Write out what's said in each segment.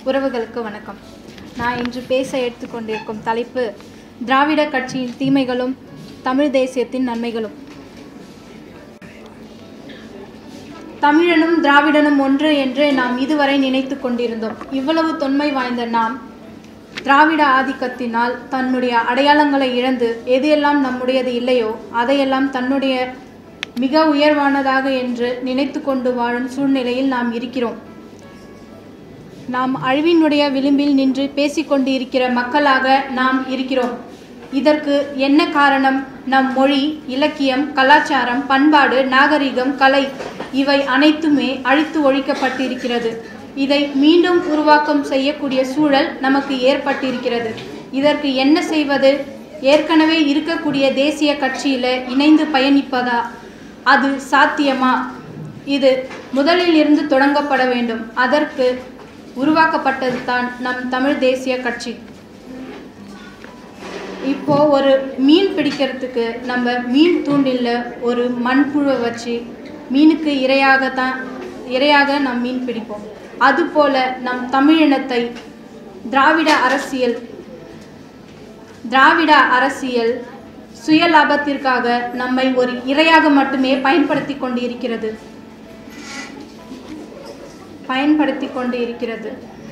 உறவுகளுக்கு வணக்கம் நான் இன்று பேச எடுத்துக்கொண்டிருக்கும் தலைப்பு திராவிட கட்சியின் தீமைகளும் தமிழ் தேசியத்தின் நன்மைகளும் தமிழனும் திராவிடனும் ஒன்று என்று நாம் இதுவரை நினைத்து கொண்டிருந்தோம் இவ்வளவு தொன்மை வாய்ந்த நாம் திராவிட ஆதிக்கத்தினால் தன்னுடைய அடையாளங்களை இழந்து எது எல்லாம் நம்முடையது இல்லையோ அதையெல்லாம் தன்னுடைய மிக உயர்வானதாக என்று நினைத்து கொண்டு வாழும் சூழ்நிலையில் நாம் இருக்கிறோம் நாம் அழிவினுடைய விளிம்பில் நின்று பேசிக்கொண்டு இருக்கிற மக்களாக நாம் இருக்கிறோம் இதற்கு என்ன காரணம் நம் மொழி இலக்கியம் கலாச்சாரம் பண்பாடு நாகரிகம் கலை இவை அனைத்துமே அழித்து ஒழிக்கப்பட்டிருக்கிறது இதை மீண்டும் உருவாக்கம் செய்யக்கூடிய சூழல் நமக்கு ஏற்பட்டிருக்கிறது இதற்கு என்ன செய்வது ஏற்கனவே இருக்கக்கூடிய தேசிய கட்சியில் இணைந்து பயணிப்பதா அது சாத்தியமா இது முதலில் இருந்து தொடங்கப்பட வேண்டும் அதற்கு உருவாக்கப்பட்டது தான் நம் தமிழ் தேசிய கட்சி இப்போ ஒரு மீன் பிடிக்கிறதுக்கு நம்ம மீன் தூண்டில்ல ஒரு மண்புழுவை வச்சு மீனுக்கு இரையாகத்தான் இரையாக நாம் மீன் பிடிப்போம் அதுபோல நம் தமிழினத்தை திராவிட அரசியல் திராவிட அரசியல் சுய லாபத்திற்காக நம்மை ஒரு இரையாக மட்டுமே பயன்படுத்தி கொண்டு இருக்கிறது பயன்படுத்தி கொண்டு இருக்கிறது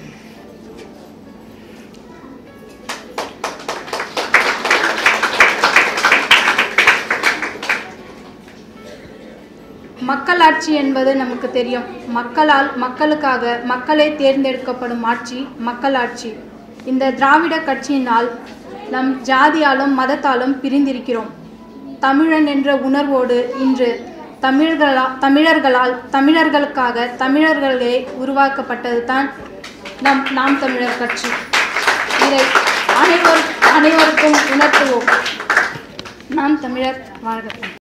மக்களாட்சி என்பது நமக்கு தெரியும் மக்களால் மக்களுக்காக மக்களே தேர்ந்தெடுக்கப்படும் ஆட்சி மக்களாட்சி இந்த திராவிட கட்சியினால் நம் ஜாதியாலும் மதத்தாலும் பிரிந்திருக்கிறோம் தமிழன் என்ற உணர்வோடு இன்று தமிழர்களா தமிழர்களால் தமிழர்களுக்காக தமிழர்களே உருவாக்கப்பட்டது தான் நம் நாம் தமிழர் கட்சி இதை அனைவரும் அனைவருக்கும் உணர்த்துவோம் நாம் தமிழர் வாழ்க